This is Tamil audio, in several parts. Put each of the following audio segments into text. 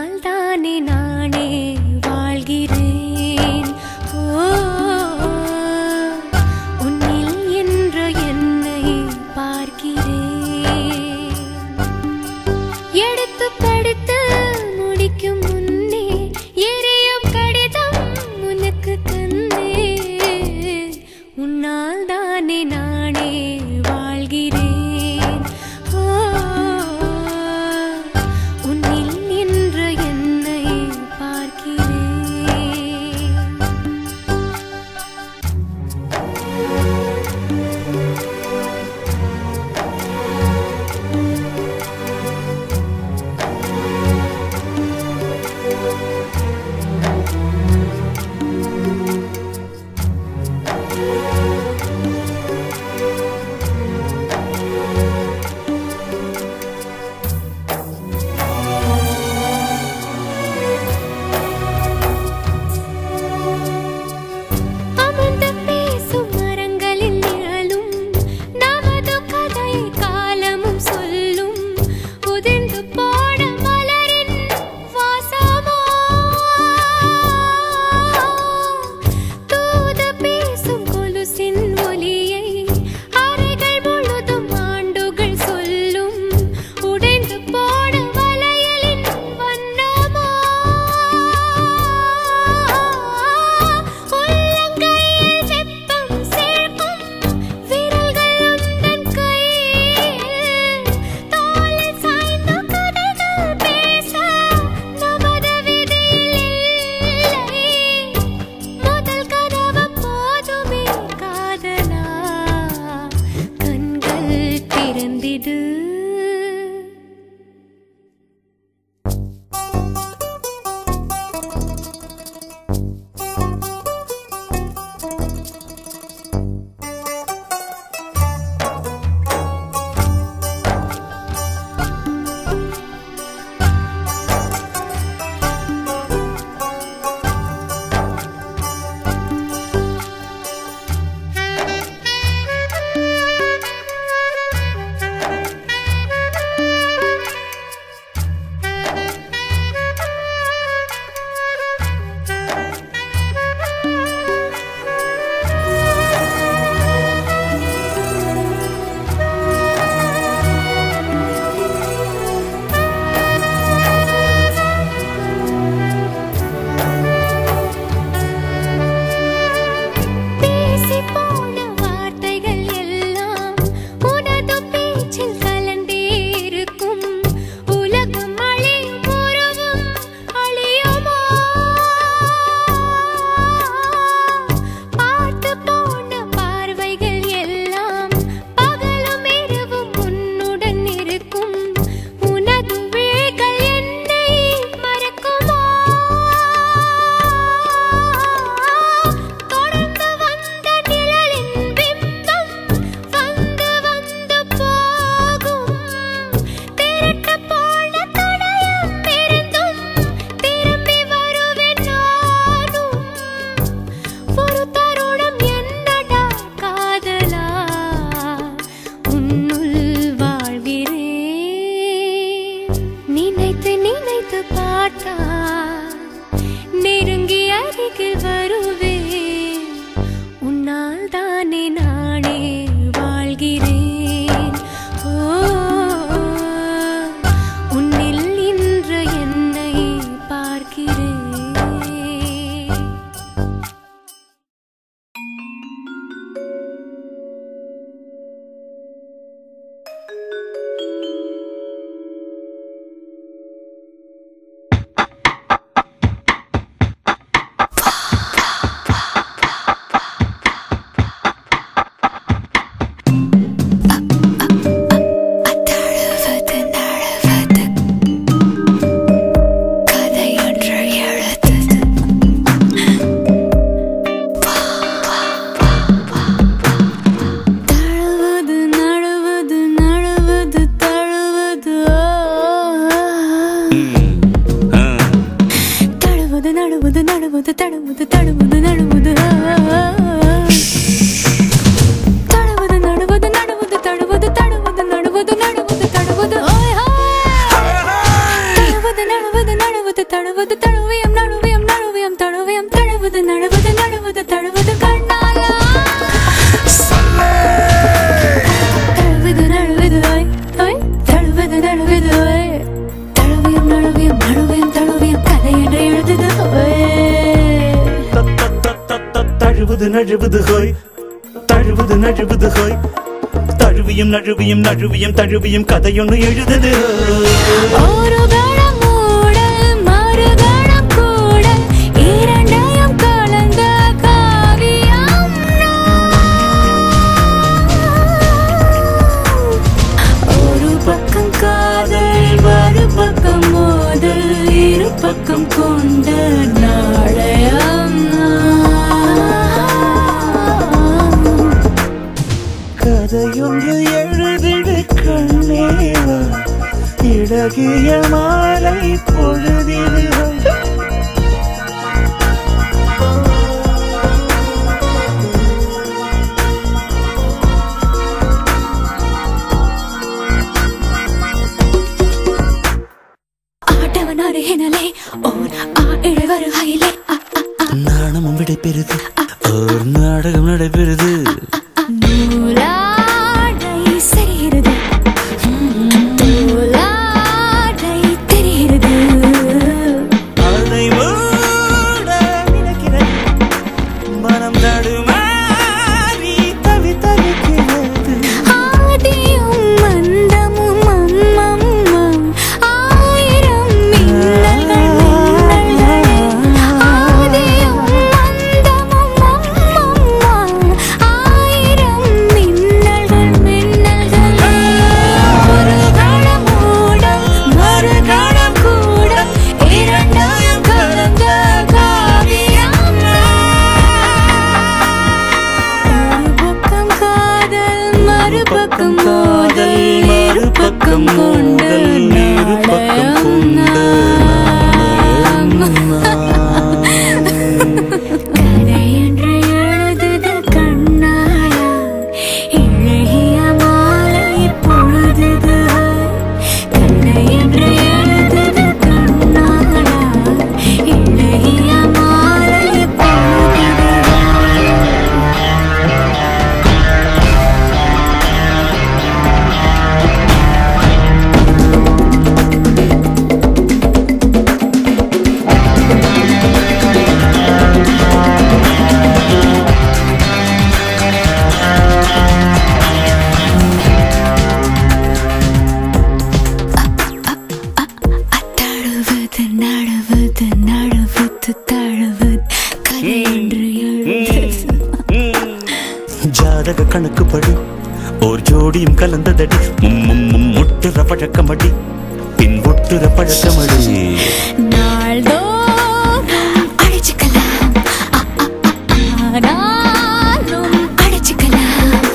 உன்னால் தானே நானே வாழ்கிறேன் ஓ உன்னில் என்று என்னை பார்க்கிறேன் எடுத்து படித்து முடிக்கும் முன்னே எரியும் கடிதம் உனக்கு தந்தே உன்னால் தானே நானே வாழ்கிறேன் ஓ, உன்னில் என்று என்னை பார்க்கிறேன் அமர்ந்து பேசும் மரங்களின் நிழலும் நமது கதை காலமும் சொல்லும் உதிர்ந்து போன மலரின் வாசமோ தூது பேசும் கொலுசின் ஒலியை அறைகள் முழுதும் ஆண்டுகள் சொல்லும் உடைந்து போன வளையலின் வண்ணமோ உள்ளங்கையில் வெப்பம் சேர்க்கும் விரல்கள் உந்தன் கையில் தோளில் சாய்ந்த கதைகள் பேச நமது விதியில் இல்லை முதல் கதவு போதுமே காதலா கண்கள் திறந்திடு பேசி போன வார்த்தைகள் எல்லாம் உனது பேச்சில் கலந்தே இருக்கும் உலகம் அழியும் உறவும் அழியுமா பார்த்து போன பார்வைகள் எல்லாம் பகலும் இரவும் உன்னுடன் இருக்கும் உனது விழிகள் என்னை மறக்குமா தொடர்ந்து வந்த நிழலின் பிம்பம் வந்து வந்து போகும் திரட்ட போன தடயம் இருந்தும் திரும்பி வருவேன் நானும் ஒரு தருணம் என்னடா காதலா உன்னுள் வாழ்கிறேன் நினைத்து நினைத்து பார்த்தா நெருங்கி அருகில் வருவேன் உன்னால் தானே நானே வாழ்கிறேன் ஓ உன்னில் இன்று என்னை பார்க்கிறேன் தழுவது தழுவது தழுவியம் நழுவியம் நழுவியம் தழுவியம் தழுவது நழுவது நழுவது தழுவது கண்ணாயா தழுவது நழுவது ஓய் ஓய் தழுவது நழுவது ஓய் தழுவியம் நழுவியம் நழுவியம் தழுவியம் கதை என்று எழுதுது ஓய் த- த- த- த- த- தழுவுது நழுவுது ஹோய் தழுவுது நழுவுது ஹோய் தழுவியும் நழுவியும் நழுவியும் தழுவியும் கதையொன்னு எழுதுது ஒரு கணம் மூடல் மறுகணம் கூடல் இரண்டையும் கலந்த காவியம் ஒரு பக்கம் காதல் மறுபக்கம் மோதல் இரு பக்கம் கொண்ட நாடயம் கதையொன்று எழுதிடு கண்ணேவா இழகிய மாலை பொழுதிடு ஆட்டவன் அருகினலே ஓர் ஆ இழவருகையிலே அ அ அ நாணமும் விடைபெறுது ஒரு நாடகம் நடைபெறுது நூலாடை சரிகிறது நூலாடை தெரிகிறது அதை மூட நினைக்கிறேன் மனம் தடுமாறி தவி தவிக்கிறது ஆதியும் மந்தமும் அம்மம்மம் ஆயிரம் மின்னல்கள் மின்னல்களே ஆதியும் மந்தமும் அம்மம்மம் ஆயிரம் மின்னல்கள் மின்னல்களே ஒரு கணம் மூடல் மறு கணம் கூடல் இரண்டையும் கலந்த காவியம் ஒரு பக்கம் காதல் மறுபக்கம் மோதல் மறுபக்கம் கொண்டல் இரு பக்கம் கொண்ட கதை என்று எழுதுது கண்ணாயா இழகிய மாலை பொழுதுது கதை என்று எழுதுது கண்ணாயா இழகிய மாலை பொழுதுது தழுவது நழுவது நழுவது தழுவது கதை என்று எழுது ஜாதக கணக்குப்படி ஓர் ஜோடியும் கலந்ததடி மும் மும் மும் முட்டுற பழக்கமடி பின் ஒட்டுற பழக்கமடி நாள்தோறும் அடிச்சுக்கலாம் அ, அ, அ, ஆனாலும் அடிச்சுக்கலாம்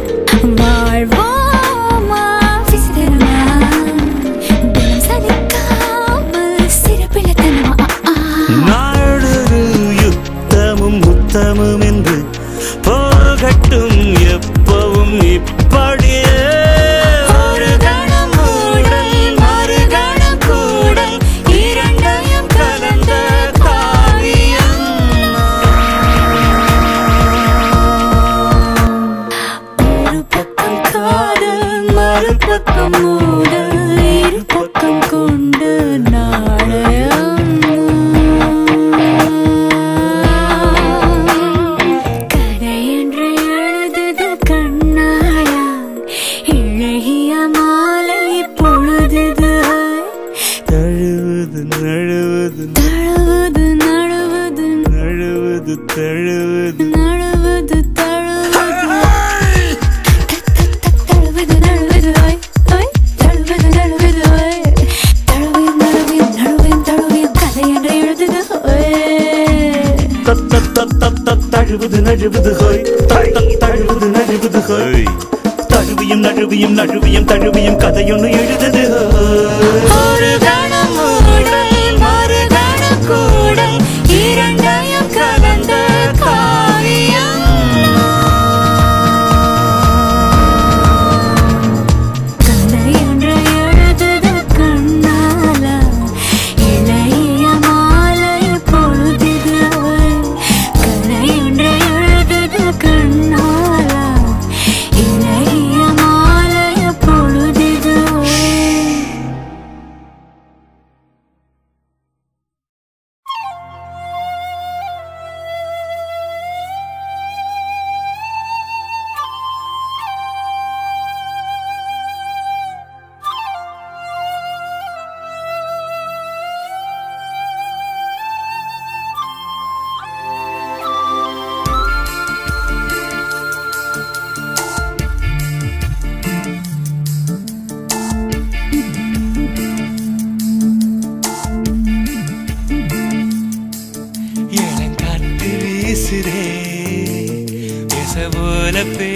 வாழ்வோமா விசிறலாம் தினம் சலிக்காமல் சிறப்பிலத்தனமா அ, ஆ. நாடொரு யுத்தமும் முத்தமும் என்று போகட்டும் எப்பவும் இப்படியே ஒரு கணம் மூடல் மறு கணம் கூடல் இரண்டையும் கலந்த காவியம் ஒரு பக்கம் காதல் மறுபக்கம் மூடல் இரு பக்கம் கொண்டு நாடயம் கதை என்று எழுதுது கண்ணாயா இழகிய மாலை பொழுதுது தழுவது நழுவது தழுவது நழுவது நழுவது தழுவது நழுவது தழுவது தழுவது நழுவது ஓய் ஓய் தழுவது நழுவது ஓய் தழுவியும் நழுவியும் நழுவியும் தழுவியும் கதை என்று எழுதுது ஓய் தத் தத் தத் தத் தத் தழுவது நழுவது ஹோய் தத் தத் தழுவது நழுவது ஹோய் தழுவியும் நழுவியும் நழுவியும் தழுவியும் கதையொன்னு எழுதுது ஹோய் ஒரு கணம் மூடல் மறு கணம் கூடல் இரண்டையும் கலந்த காவியம் கதை என்று எழுதுது கண்ணாலா இளைய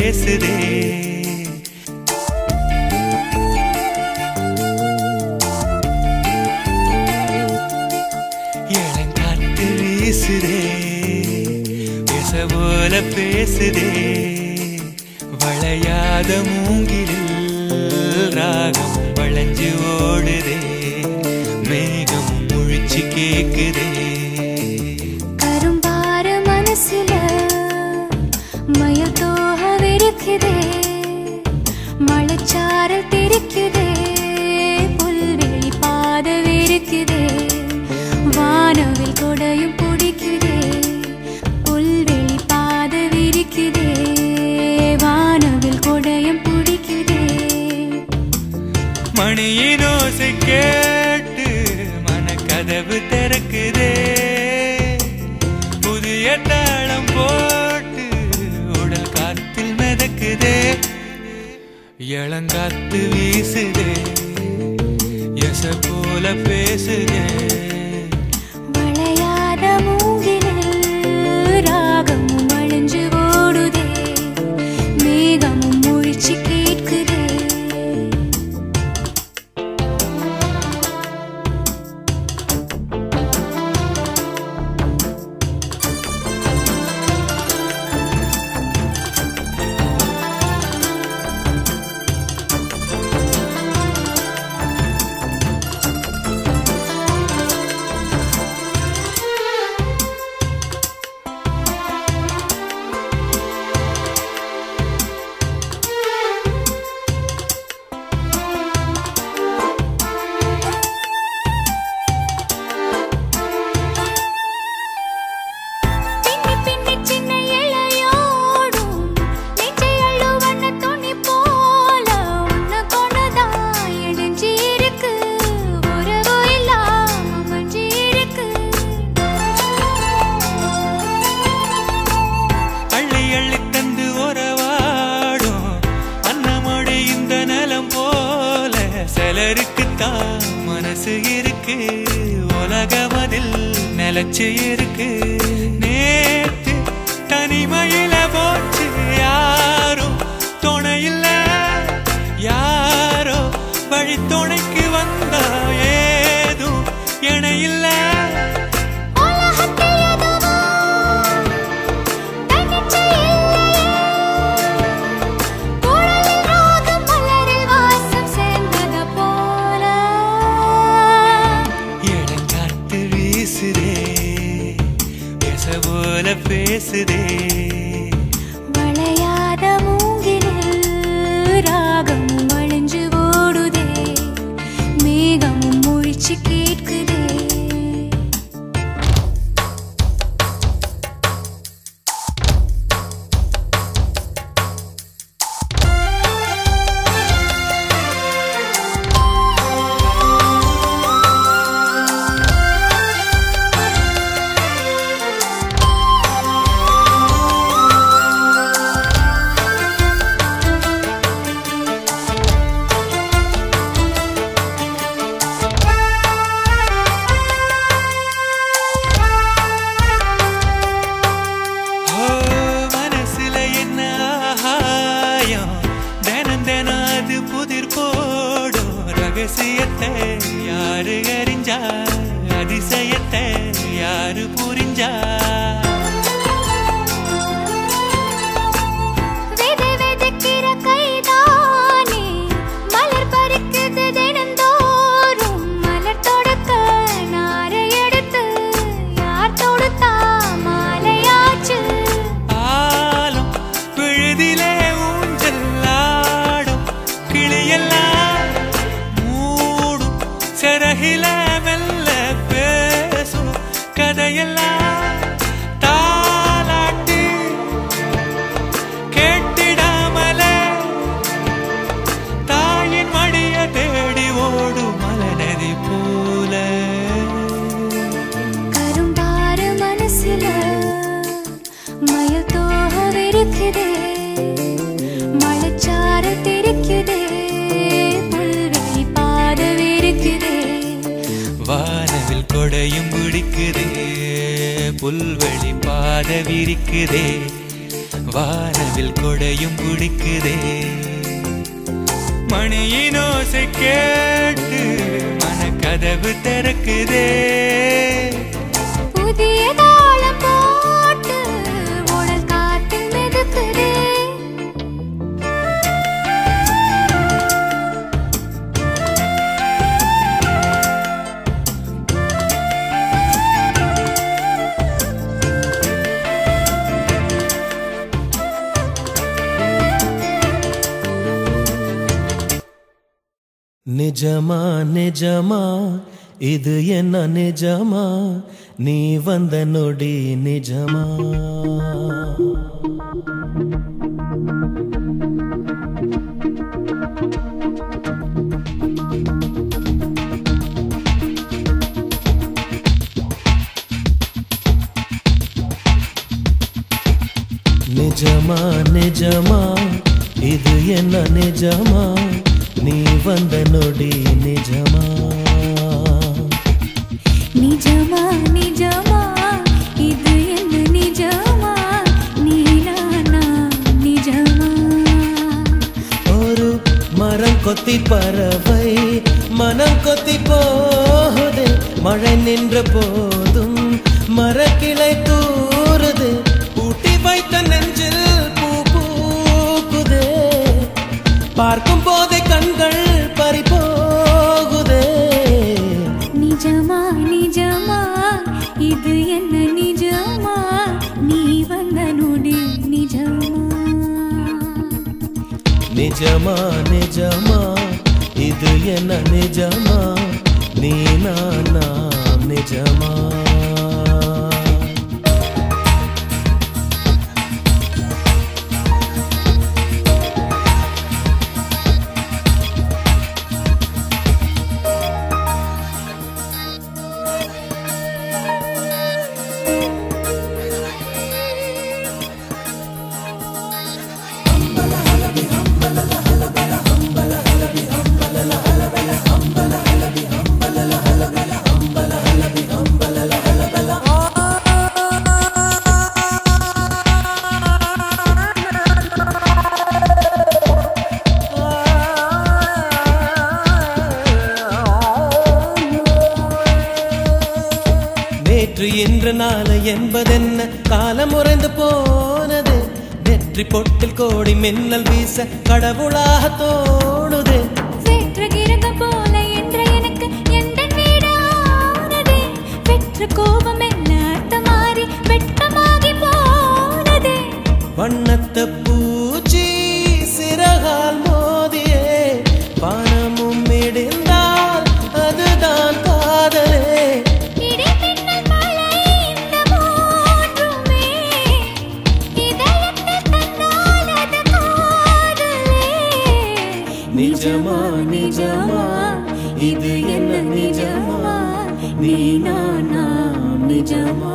பேசுதே இளங்காத்து வீசுதே பேச போல பேசுதே வளையாத மூங்கிலில் ராகம் வளைஞ்சு ஓடுதே மேகம் முழிச்சு கேக்குதே கரும்பார மனசுல மயில் தோக விரிக்குதே மழைச்சாரல் தெரிக்குதே புல்வெளி பாத விரிக்குதே வானவில் கொடையும் பிடிக்குதே புல்வெளி பாத விரிக்குதே வானவில் கொடையும் பிடிக்குதே மணியின் ஓசை கேட்டு மனக்கதவு திறக்குதே புதிய தாளம் போட்டு உடல் காத்தில் மிதக்குதே இளங்காத்து வீசுதே எச போல பேசுதே வளையாத மூங்கிலில் ராகமும் அழிஞ்சு ஓடுதே மேகமும் முழிச்சு கேட்குதே பின்னி பின்னி சின்ன இழையோடும் நெஞ்சை அள்ளுவண்ண துணி போல உன்னை கொண்டுதான் இணைஞ்சு இருக்கு உறவு இல்லாம மஞ்சி இருக்கு அள்ளி அள்ளி தந்து உறவாடும் அன்னமொழி இந்த நலம் போல சிலருக்குத்தான் மனசு இருக்கு உலகமதில் நிலச்சு இருக்கு நேத்து தனிமையில போச்சு யாரும் துணையில்ல யாரோ வழி துணைக்கு வந்தா ஏதும் இணையில்ல உலகத்தில் எதுவோ தன்னிச்சை இல்லையே குழலில் ராகம் மலரில் வாசம் சேர்ந்தது போல இளங்காத்து வீசுதே பேச போல பேசுதே வளையாத மூங்கிலில் ராகமும் அழிஞ்சு ஓடுதே மேகமும் முழிச்சு கேட்குதே ஓ மனசுல என்ன ஆகாயம் தினம் தினம் அது புதிர் போடும் ரகசியத்தை யாரு அறிஞ்சா அதிசயத்தை யாரு புரிஞ்சா விதை விதைக்கிற கைதானே மலர் பறிக்குது தினந்தோறும் மலர் தொடுக்க நாரை எடுத்து யார் தொடுத்தா மாலையாச்சு ஆலம் விழுதிலே ஊஞ்சல் ஆடும் கிளியெல்லாம் மூடும் சிறகில மெல்ல பேசும் கதையெல்லாம் தாலாட்டி கேட்டிடாமலே தாயின் மடிய தேடி ஓடும் மலநதி போல கரும்பாறு மனசுல மயில் தோக விரிக்குதே மழைச்சாறு தெரிக்குதே புல்வெளி பாத விரிக்குதே வானவில் கொடையும் பிடிக்குதே புல்வெளி பாத விரிக்குதே வானவில் கொடையும் குடிக்குதே மணியின் ஓசை கேட்டு மனக்கதவு திறக்குதே புதிய தாளம் போட்டு உடல் காற்றில் மிதக்குதே நிஜமா நிஜமா இது என்ன நிஜமா நீ வந்த நொடி நிஜமா நிஜமா நிஜமா இது என்ன நிஜமா நீ வந்த நொடி நிஜமா நிஜமா நிஜமா இது என்ன நிஜமா நீ நானா நிஜமா ஒரு மரம் கொத்தி பறவை மனம் கொத்தி போகுது மழை நின்ற போதும் மரக்கிளை தூறுது பூட்டி வைத்த நெஞ்சில் பூ பூக்குதே பார்க்கும் போதே கண்கள் பறி போகுதே நிஜமா நிஜமா இது என்ன நிஜமா நீ வந்த நொடி நிஜமா நிஜமா நிஜமா இது என்ன நிஜமா நீ நானா நிஜமா நேற்று இன்று நாளை என்பதென்ன காலம் உறைந்து போனது நெற்றி பொட்டில் கோடி மின்னல் வீச கடவுளாக தோணுது சேற்ற கிரகம் போல என்ற எனக்கு எந்த வீடு ஆனதே பெற்ற கோபம் என்ன அர்த்தமாறி வெட்டமாகி போனதே வண்ணத்த பூச்சி சிறகால் மோதியே பணமும் இடிந்தால் அதுதான் காதலே இடி மின்னல் மழை இந்த மூன்றுமே இதயத்தில் தந்தால் அது காதலே நிஜமா நிஜமா இது என்ன நிஜமா நீ நானா நிஜமா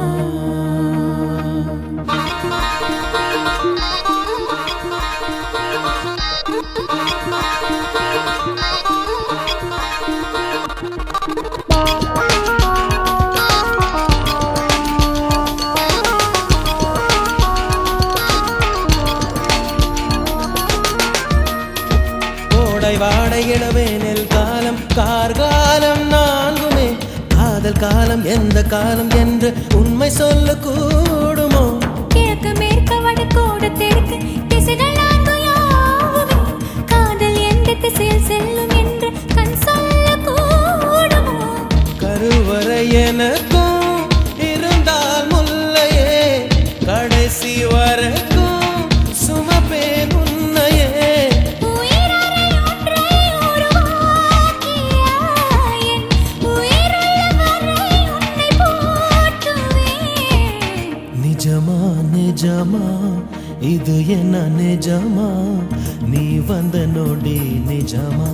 கோடை வாடை இளவேனில் காலம் கார்காலம் நான்குமே காதல் காலம் எந்த காலம் என்று உண்மை சொல்ல கூடுமோ கிழக்கு மேற்கு வடக்கோடு தெற்கு திசைகள் நான்கு யாவுமே காதல் எந்த திசையில் செல்லும் என்று கண் சொல்ல கூடுமோ கருவறை எனக்கும் இருந்தால் முல்லையே கடைசி வரைக்கும் சுமப்பேன் உன்னையே உயிரறை ஒன்றை உருவாக்கியாய் என் உயிருள்ள வரை உன்னை போற்றுவேன் நிஜமா நிஜமா இது என்ன நிஜமா நீ வந்த நொடி நிஜமா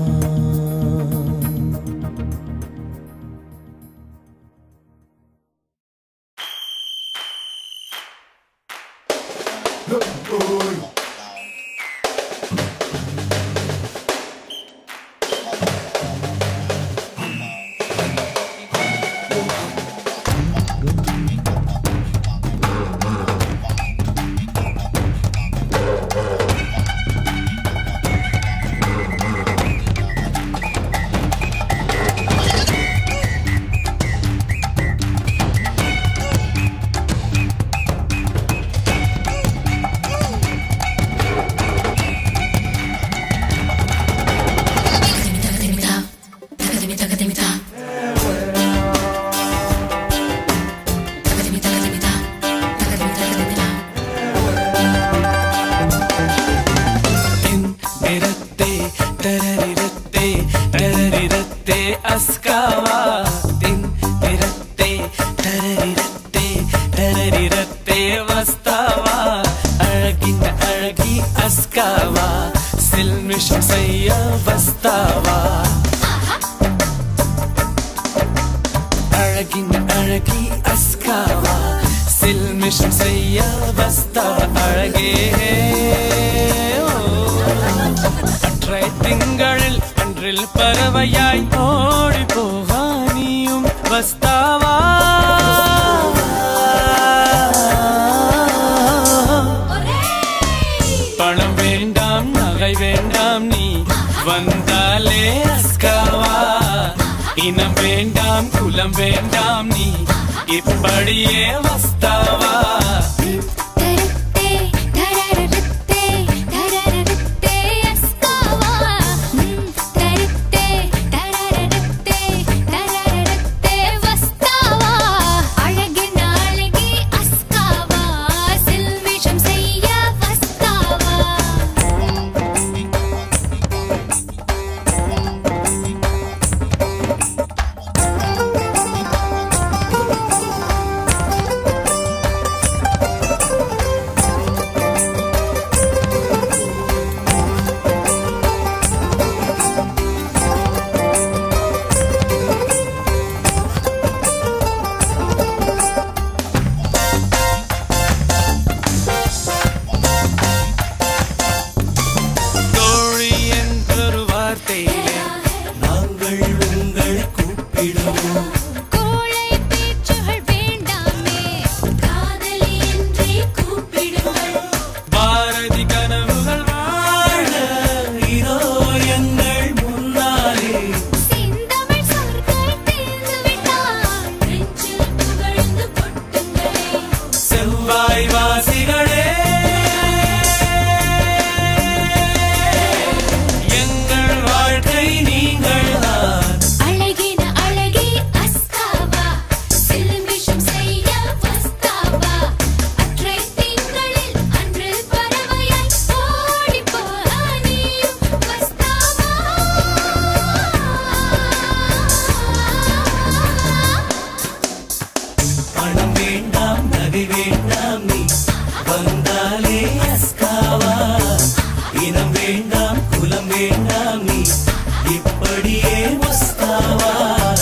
சில்மிஷம் செய்ய வஸ்தாவா அழகின் அழகி அஸ்காவா சில்மிஷம் செய்ய வஸ்தாவா அழகே ஓ. அற்றை திங்களில் அன்றில் பறவையாய் ஓடி போவா நீயும் வஸ்தாவா பணம் வேண்டாம் நகை வேண்டாம் நீ வந்தாலே அஸ்காவா இனம் வேண்டாம் குலம் வேண்டாம் நீ இப்படியே வஸ்தாவா தரத்தே தரரத்தே தரரத்தே அஸ்காவா தரத்தே தரரத்தே தரரத்தே வஸ்தாவா அழகின் அழகி அஸ்காவா சில்மிஷம் செய்ய வஸ்தாவா தோழி என்றொரு வார்த்தையிலே நாங்கள் உங்களை கூப்பிடுவோம் கோழை பேச்சுகள் வேண்டாமே காதலி என்றே கூப்பிடுங்கள் பாரதி கனவுகள் வாழ இதோ எங்கள் முன்னாலே செந்தமிழ் சொற்கள் தேர்ந்து விட்டால் நெஞ்சில் புகழ்ந்து கொட்டுங்களே செவ்வாய் வாசிகளே எங்கள் வாழ்க்கை நீங்கள் தான் அழகின அழகி அஸ்காவா சிலுமிஷம் செய்ய வஸ்தாவா அற்றை திங்களில் அன்றில் பறவையாய் ஓடி போனியும் வஸ்தாவா பணம் வேண்டாம் நகை வேண்டாம் நீ வந்தாலே அஸ்காவா இனம் வேண்டாம் குலம் வேண்டாம் நீ இப்படியே வஸ்தாவா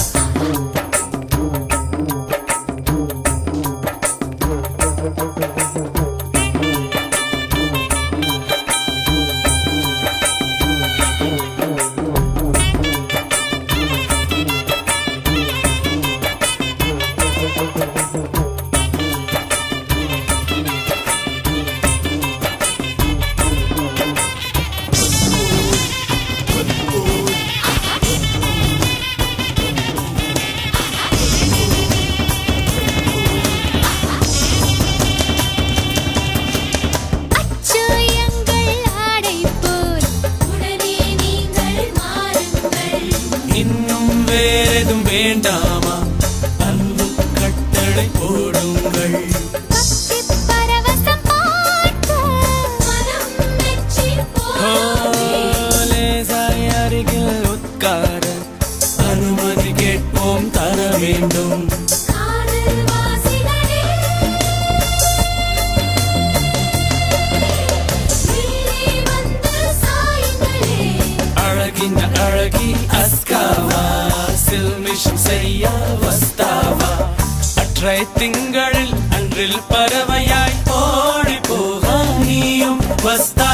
அச்சு எங்கள் ஆடை போல் உடனே நீங்கள் மாறுங்கள் இன்னும் வேறெதும் வேண்டாமா அன்பு கட்டளை போடுங்கள் பக்தி பரவசம் பார்க்க மனம் மெச்சி ஓ, போகுதே. லேசாய் அருகில் உட்கார அனுமதி கேட்போம் தர வேண்டும் காதல் வாசிகளே வெளியே வந்து சாயுங்களே அழகின் அழகி அஸ்காவா சில்மிஷம் செய்ய வஸ்தாவா அற்றை திங்களில் அன்றில் பறவையாய் ஓடி போக நீயும் வஸ்தா